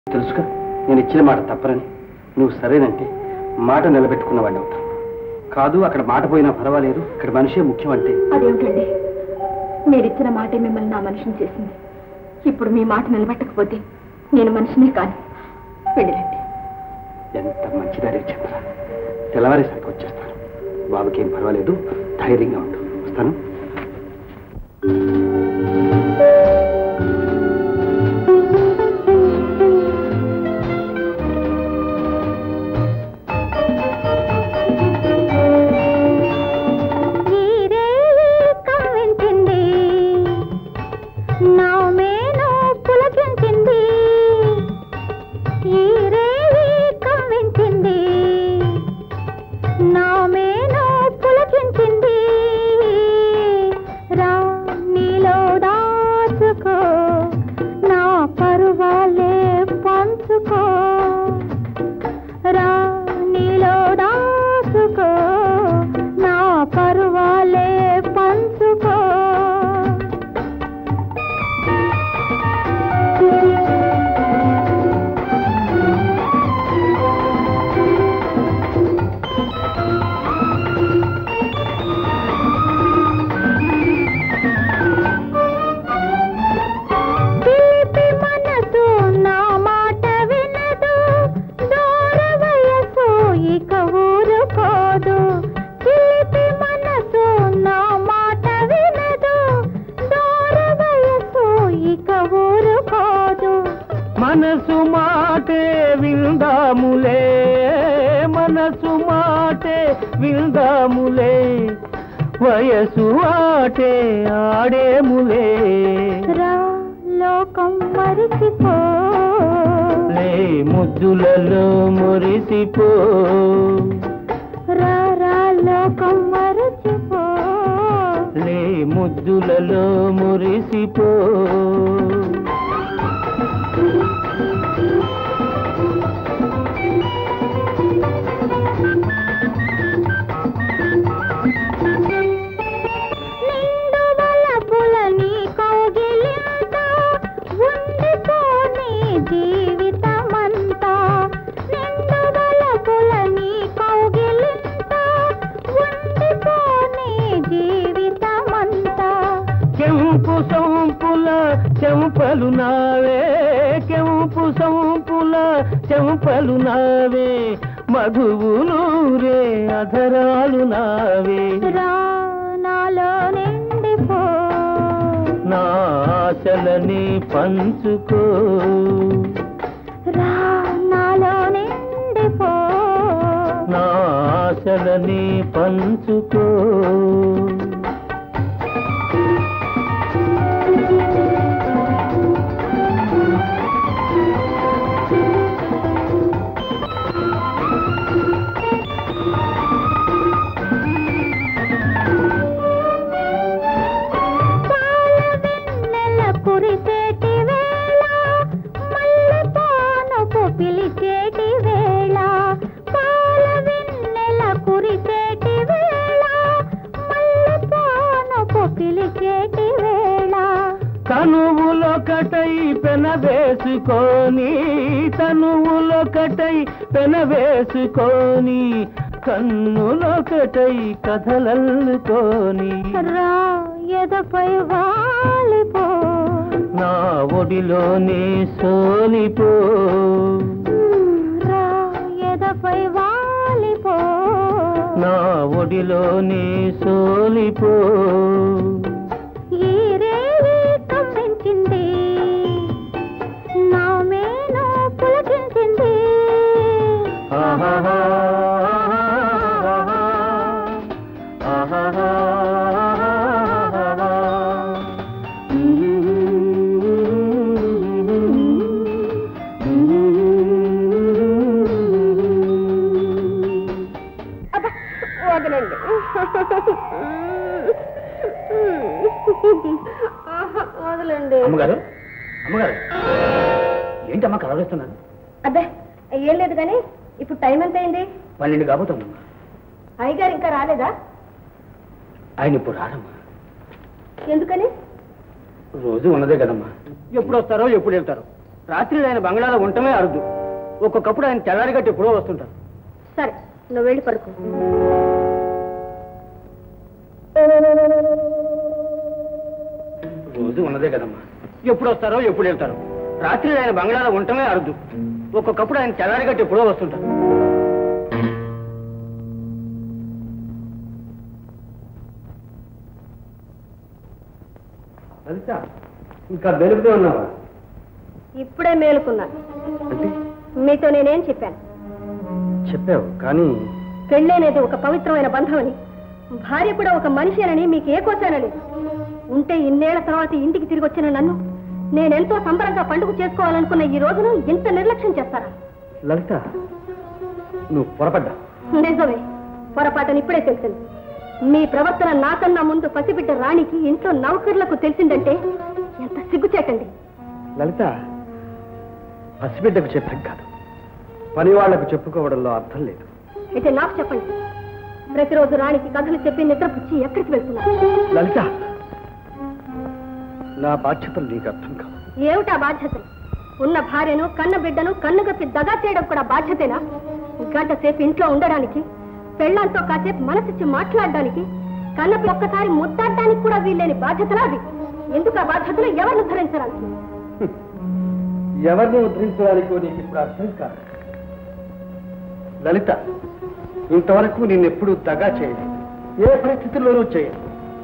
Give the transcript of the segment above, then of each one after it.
తెలుసుగా నేను ఇచ్చిన మాట తప్పరని నువ్వు సరేనంటే మాట నిలబెట్టుకున్నవాడిని అవుతావు కాదు అక్కడ మాట పోయినా పర్వాలేదు ఇక్కడ మనిషే ముఖ్యం అంటే అదేమిటండి మీరిచ్చిన మాటే మిమ్మల్ని నా మనిషిని చేసింది ఇప్పుడు మీ మాట నిలబెట్టకపోతే నేను మనిషినే కాను వెళ్ళిరండి ఎంత మంచిదారి చంద్ర తెల్లవారేసరికి వచ్చేస్తాను బాబుకి ఏం పర్వాలేదు ధైర్యంగా ఉండు వస్తాను కవ్వించింది నా మేను పులకించింది ఈ రేవి కవ్వించింది నా మేను పులకించింది రా నీలో దాచుకో నా పరువాలే పంచుకో రా నీలో దాచుకో నా పరువాలే పంచుకో పిలిపి మనసు నా మాట వినదు దూర వయసు ఇక ఊరుకోదు పిలిపి మనసు నా మాట వినదు దూర వయసు ఇక ఊరుకోదు మనసు మాటే విందాములే మనసు మాటే విందాములే వయసు ఆటే ఆడేములే రా లోకం మరిచిపో లే ముద్దులలో మురిసిపో రా రా లోకం మరిచిపో లే ముద్దులలో మురిసిపో నిండు వలపుల నీ కౌగిలింత ఉండిపోని జీవితమంతా నిండు వలపుల నీ కౌగిలింత ఉండిపోని జీవితమంతా కెంపు సొంపుల చెంపలు నావే కెంపు సొంపుల చెంపలు నావే మధువులూరే అధరాలు నావే రా నాలో నిండిపో నా ఆశలని పంచుకో రా నాలో నిండిపో నా ఆశలని పంచుకో పాల వెన్నెల కురిసేటి వేళ మల్లె పానపు పిలిచేటి వేళ పాల వెన్నెల కురిసేటి వేళ మల్లె పానపు పిలిచేటి వేళ తనువులొకటై పెనవేసుకొని తనువులొకటై పెనవేసుకొని కన్నులొకటై కథలల్లుకొని రా ఎదపై వాలిపో నా ఒడిలోనే సోలిపో రా ఎదపై వాలిపో నా ఒడిలోనే సోలిపో ఈ రేవి కమ్మించింది నా మేను పులకించింది ఆహాహా, ఆహాహా, వదలండి వదలండి అమ్మగారు అమ్మగారు ఏంటమ్మా కలవరిస్తున్నారు అబ్బే ఏం లేదు కానీ ఇప్పుడు టైం ఎంత అయింది పన్నెండు కాబోతుందమ్మా అయ్యగారు ఇంకా రాలేదా ఆయన ఇప్పుడు రారమ్మా ఎందుకని రోజు ఉన్నదే కదమ్మా ఎప్పుడు వస్తారో ఎప్పుడు వెళ్తారో రాత్రి ఆయన బంగ్లాలో ఉండటమే అరుదు ఒక్కొక్కప్పుడు ఆయన తెల్లారిగట్టి ఎప్పుడో వస్తుంటారు సరే నువ్వు వెళ్ళి పడుకో రోజు ఉన్నదే కదమ్మా ఎప్పుడు వస్తారో ఎప్పుడు వెళ్తారో రాత్రి ఆయన బంగ్లాలో ఉండటమే అరుదు ఒక్కొక్కప్పుడు ఆయన తెల్లారిగట్టి ఎప్పుడో వస్తుంటారు లలిత ఇంకా వెలుగుతూ ఉన్నావా ఇప్పుడే మేలుకున్నాను అంటే మీతో నేనేం చెప్పాను చెప్పావు కానీ పెళ్ళనేది ఒక పవిత్రమైన బంధమని భార్య కూడా ఒక మనిషినని మీకు ఏ కోసానని ఉంటే ఇన్నేళ్ల తర్వాత ఇంటికి తిరిగి వచ్చిన నన్ను నేనెంతో సంబరంగా పండుగ చేసుకోవాలనుకున్న ఈ రోజును ఇంత నిర్లక్ష్యం చేస్తారా లలిత నువ్వు పొరపడ్డా నిజమే పొరపాటని ఇప్పుడే తెలిసింది మీ ప్రవర్తన నాకన్నా ముందు పసిబిడ్డ రాణికి ఇంట్లో నౌకర్లకు తెలిసిందంటే ఎంత సిగ్గుచేటండి లలిత పసిబిడ్డకు చెప్పాం కాదు పని వాళ్లకు చెప్పుకోవడంలో అర్థం లేదు అయితే నాకు చెప్పండి ప్రతిరోజు రాణికి కథలు చెప్పి నిద్రపుచ్చి ఎక్కడికి వెళ్తున్నారు లలిత నా బాధ్యతలు నీకు అర్థం కాదు ఏమిటా బాధ్యతలు ఉన్న భార్యను కన్న బిడ్డను కన్నుగప్పి దగా చేయడం కూడా బాధ్యతేనా గంట సేపు ఇంట్లో ఉండడానికి పెళ్ళంతో కాసేపు మనసిచ్చి మాట్లాడడానికి కన్నపి ఒక్కసారి ముద్దాడడానికి కూడా వీల్లేని బాధ్యతలా అవి ఎందుకు ఆ బాధ్యతలు ఎవరిని ధరించడానికి ఎవరిని ఉద్ధరించడానికో నీకు ఇప్పుడు అర్థం కాదు లలిత ఇంతవరకు నిన్నెప్పుడు దగా చేయలేదు ఏ పరిస్థితుల్లోనూ చేయలేదు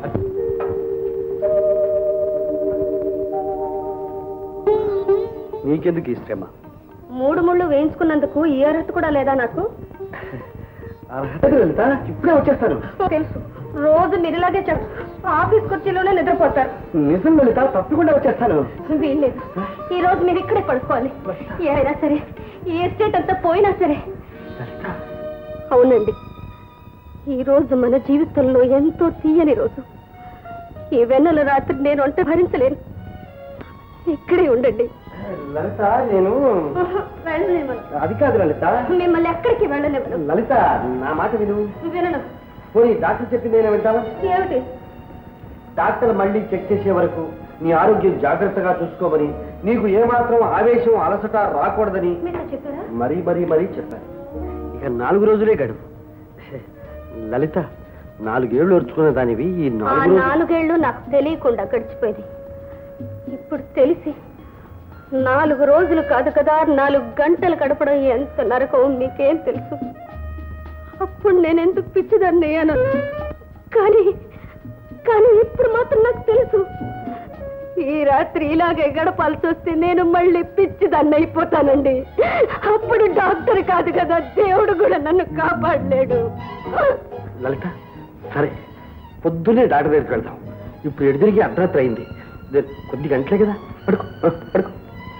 నీకెందుకు ఈ శ్రమ మూడు ముళ్ళు వేయించుకున్నందుకు ఈ అర్హత కూడా లేదా నాకు అర్హత లలిత ఇప్పుడే వచ్చేస్తాను తెలుసు రోజు మీరు ఇలాగే చెప్ ఆఫీస్ కుర్చీలోనే నిద్రపోతారు నిజం లలిత తప్పకుండా వచ్చేస్తాను వీల్లేదు ఈ రోజు మీరు ఇక్కడే పడుకోవాలి ఏమైనా సరే ఈ ఎస్టేట్ అంతా పోయినా సరే లలిత అవునండి ఈ రోజు మన జీవితంలో ఎంతో తీయని రోజు ఈ వెన్నెల రాత్రి నేను వంట భరించలేను ఇక్కడే ఉండండి లలిత నేను వెళ్ళలేమను అది కాదు లలిత మిమ్మల్ని ఎక్కడికి వెళ్ళలేమను లలిత నా మాట విను వినను పోనీ డాక్టర్ చెప్పింది నేను వింటావా ఏమిటి డాక్టర్ మళ్ళీ చెక్ చేసే వరకు నీ ఆరోగ్యం జాగ్రత్తగా చూసుకోమని నీకు ఏమాత్రం ఆవేశం అలసట రాకూడదని మీరు చెప్పారా మరీ మరీ మరీ చెప్పాను ఇక నాలుగు రోజులే గడువు లలిత నాలుగేళ్లు వచ్చుకున్న దానివి ఈ ఆ నాలుగు రోజులు నాలుగేళ్లు నాకు తెలియకుండా గడిచిపోయింది ఇప్పుడు తెలిసి నాలుగు రోజులు కాదు కదా నాలుగు గంటలు గడపడం ఎంత నరకం మీకేం తెలుసు అప్పుడు నేను ఎందుకు పిచ్చిదాన్ని అయ్యాను కానీ కానీ ఇప్పుడు మాత్రం నాకు తెలుసు ఈ రాత్రి ఇలాగే గడపాల్సి వస్తే నేను మళ్ళీ పిచ్చిదాన్ని అయిపోతానండి అప్పుడు డాక్టర్ కాదు కదా దేవుడు కూడా నన్ను కాపాడలేడు లలిత సరే పొద్దున్నే డాక్టర్ దగ్గరికి వెళ్దాం ఇప్పుడు ఎడిదిరిగి అర్ధరాత్రి అయింది ఇదే కొద్ది గంటలే కదా పడుకో ఆ, పడుకో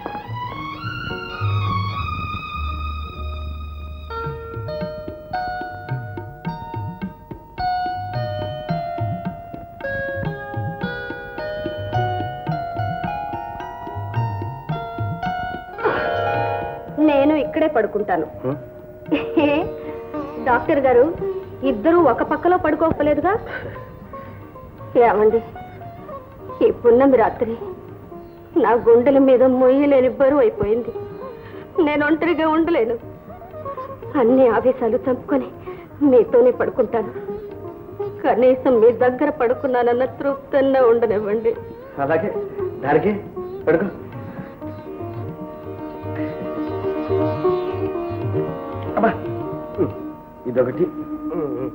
నేను ఇక్కడే పడుకుంటాను ఆ? ఏ? డాక్టర్ గారు ఇద్దరు ఒక పక్కలో పడుకోకపోలేదుగా ఏమండి ఈ పున్నమి రాత్రి నా గుండెల మీద మొయ్యలేని బరువు అయిపోయింది నేను ఒంటరిగా ఉండలేను అన్ని ఆవేశాలు చంపుకొని మీతోనే పడుకుంటాను కనీసం మీ దగ్గర పడుకున్నానన్న తృప్తన్నా ఉండనివ్వండి అలాగే దానికి పడుకో అబ్బా ఉమ్, ఇదొకటి ఉమ్, ఉమ్.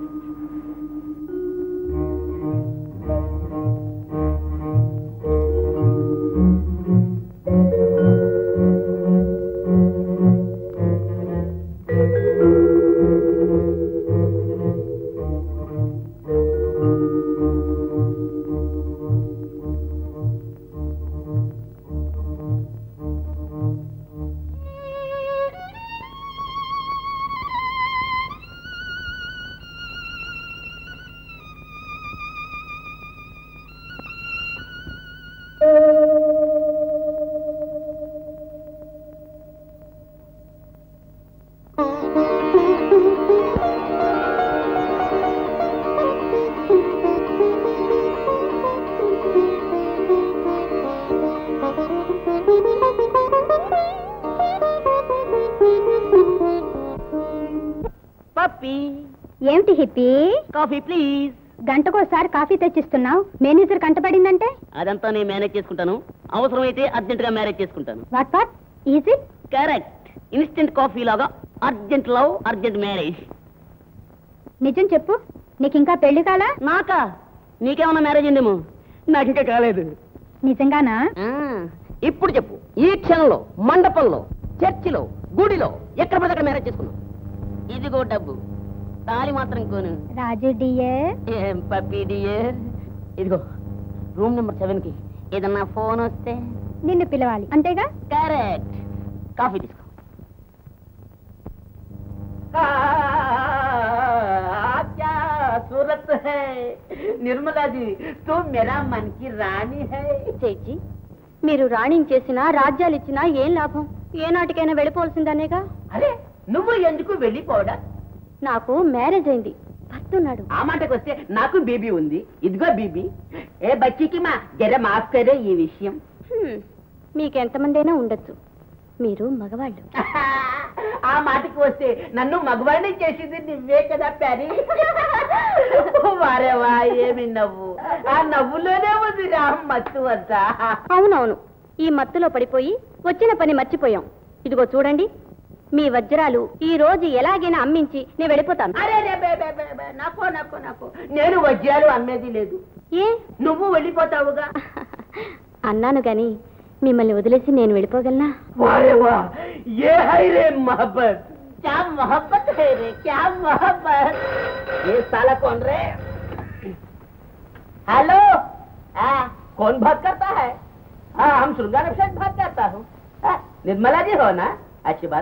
పప్పి ఏమిటి హిప్పీ కాఫీ ప్లీజ్ గంటకోసారి కాఫీ తెచ్చిస్తున్నావు మేనేజర్ కంటపడిందంటే అదంతా నేను మేనేజ్ చేసుకుంటాను అవసరమైతే అర్జెంట్ గా మ్యారేజ్ చేసుకుంటాను what what is it correct instant coffee లాగా అర్జెంట్ లవ్ అర్జెంట్ మ్యారేజ్ నిజం చెప్పు నీకు ఇంకా పెళ్లి కాలా నాకా నీకేమన్నా మ్యారేజ్ ఉందేమో నాకు ఇంకా కాలేదు నిజంగానా ఆ, ఇప్పుడు చెప్పు ఈ క్షణంలో మండపంలో చర్చిలో గుడిలో ఎక్కడ పడితే అక్కడ మ్యారేజ్ చేసుకున్నావు ఇదిగో డబ్బు తాలి మాత్రం కోను రాజు డియర్ ఏం పప్పి డియర్ ఇదిగో రూమ్ నెంబర్ సెవెన్ కి ఏదన్నా ఫోన్ వస్తే నిన్ను పిలవాలి అంతేగా కరెక్ట్ కాఫీ తీసుకో सूरत है निर्मला जी तुम मेरा मन की रानी है సేట్జీ మీరు రాణిని చేసినా రాజ్యాలు ఇచ్చినా ఏం లాభం ఏ నాటికైనా వెళ్ళిపోవాల్సిందనేగా అరే నువ్వు ఎందుకు వెళ్ళిపోవడా నాకు మ్యారేజ్ అయింది భర్తున్నాడు ఆ మాటకు వస్తే నాకు బేబీ ఉంది ఇదిగో బీబీ ఏ బచ్చికి మా జర మాఫ్ కరే ఈ విషయం మీకెంతమంది అయినా ఉండొచ్చు మీరు మగవాళ్ళు ఆ మాటకి వస్తే నన్ను మగవాడిని చేసింది నువ్వే కదా ప్యారీ వారే వా ఏమి నవ్వు ఆ నవ్వులోనే ఉంది రా మత్తు అంతా అవునవును ఈ మత్తులో పడిపోయి వచ్చిన పని మర్చిపోయాం ఇదిగో చూడండి మీ వజ్రాలు ఈ రోజు ఎలాగైనా అమ్మించి నేను వెళ్ళిపోతాను అరే రే బే బే బే బే, నాకు నాకు నాకు నేను వజ్రాలు అమ్మేది లేదు ఏ నువ్వు వెళ్ళిపోతావుగా అన్నాను గాని మిమ్మల్ని వదిలేసి నేను వెళ్ళిపోగలనా वारे वाह ये है रे मोहब्बत क्या मोहब्बत है रे क्या मोहब्बत ये साला कौन रे हेलो हाँ कौन बात करता है हाँ हम श्रृंगार अभिषेक बात करता हूँ हाँ, निर्मला जी हो ना अच्छी बात